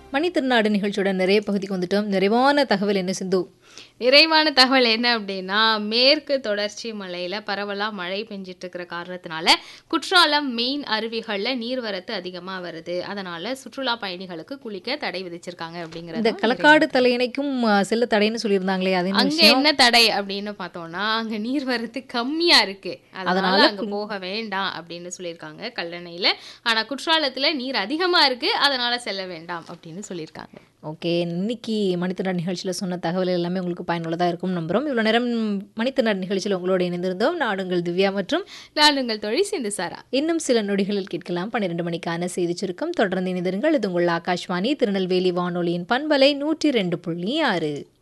மணி திருநாடு நிகழ்ச்சியோட நிறைய பகுதிக்கு வந்துட்டோம் நிறைவான தகவல் என்ன சிந்து நிறைவான தகவல் என்ன அப்படின்னா மேற்கு தொடர்ச்சி மலையில பரவலா மழை பெஞ்சிட்டு இருக்கிற காரணத்தினால குற்றாலம் மெயின் அருவிகள்ல நீர்வரத்து அதிகமா வருது அதனால சுற்றுலா பயணிகளுக்கு குளிக்க தடை விதிச்சிருக்காங்க இந்த அப்படிங்கறது களக்காடு தலையணைக்கும் ஆ, செல்ல தடைன்னு சொல்லியிருந்தாங்களே அது என்ன அங்க விஷயம் என்ன தடை அப்படின்னு பார்த்தோம்னா அங்க நீர்வரத்து கம்மியா இருக்கு அதனால அதனால அங்க போக வேண்டாம் அப்படின்னு சொல்லியிருக்காங்க கல்லணையில ஆனா குற்றாலத்துல நீர் அதிகமா இருக்கு அதனால செல்ல வேண்டாம் அப்படின்னு சொல்லியிருக்காங்க ஓகே இன்னைக்கு மணித்திருநாடு நிகழ்ச்சியில் சொன்ன தகவல் எல்லாமே உங்களுக்கு பயனுள்ளதாக இருக்கும் நம்புகிறோம் இவ்வளோ நேரம் மணித்திருநாடு நிகழ்ச்சியில் உங்களோட இணைந்திருந்தோம் நாடுங்கள் திவ்யா மற்றும் நான் உங்கள் தொழில் சிந்து சாரா இன்னும் சில நொடிகளில் கேட்கலாம் பன்னிரண்டு மணிக்கான செய்தி சுருக்கம் தொடர்ந்து இணைந்திருங்கள் இது உங்கள் ஆகாஷ்வாணி திருநெல்வேலி வானொலியின் பண்பலை நூற்றி ரெண்டு புள்ளி ஆறு